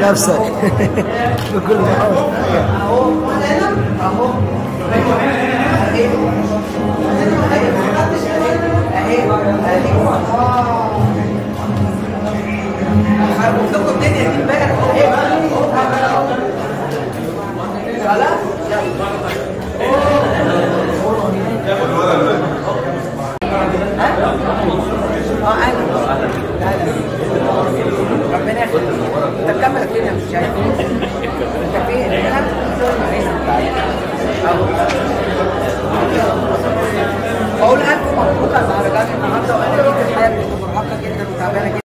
نفسك بكل حاجه لكم الدنيا دي امبارح خلاص اه اهلا ربنا يخليك انت مكمل فين يا مش شايف انت فين هنا اهو بقول الف مبروك على المهرجان النهارده وانا جيت الحياه بتبقى مرهقه جدا وتعبانه جدا